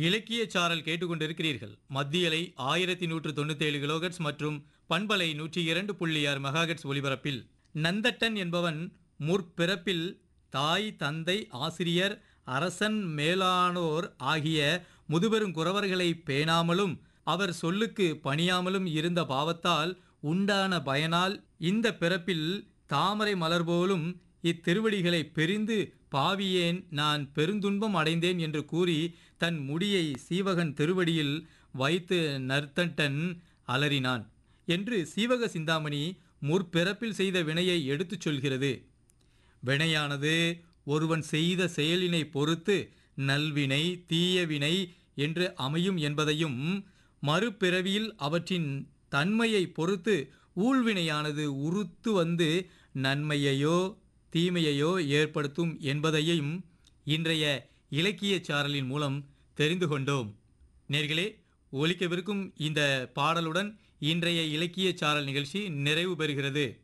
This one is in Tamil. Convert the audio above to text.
இலக்கிய சாரல் கேட்டுக்கொண்டிருக்கிறீர்கள் மத்தியலை ஆயிரத்தி நூற்று தொண்ணூத்தேழு கிலோகட்ஸ் மற்றும் பண்பலை நூற்றி இரண்டு புள்ளி ஆறு மெகாகட்ஸ் ஒலிபரப்பில் நந்தட்டன் என்பவன் முற்பிறப்பில் தாய் தந்தை ஆசிரியர் அரசன் மேலானோர் ஆகிய முதுபெரும் குறவர்களை பேணாமலும் அவர் சொல்லுக்கு பணியாமலும் இருந்த பாவத்தால் உண்டான பயனால் இந்த பிறப்பில் தாமரை மலர் போலும் இத்திருவடிகளை பெரிந்து பாவியேன் நான் பெருந்துன்பம் அடைந்தேன் என்று கூறி தன் முடியை சீவகன் திருவடியில் வைத்து நர்த்தண்டன் அலறினான் என்று சீவக சிந்தாமணி முற்பிறப்பில் செய்த வினையை எடுத்துச் சொல்கிறது வினையானது ஒருவன் செய்த செயலினை பொறுத்து நல்வினை தீயவினை என்று அமையும் என்பதையும் மறுபிறவியில் அவற்றின் தன்மையை பொறுத்து ஊழ்வினையானது உறுத்து வந்து நன்மையையோ தீமையையோ ஏற்படுத்தும் என்பதையும் இன்றைய இலக்கிய சாரலின் மூலம் தெரிந்து கொண்டோம் நேர்களே ஒலிக்கவிருக்கும் இந்த பாடலுடன் இன்றைய இலக்கிய சாரல் நிகழ்ச்சி நிறைவு பெறுகிறது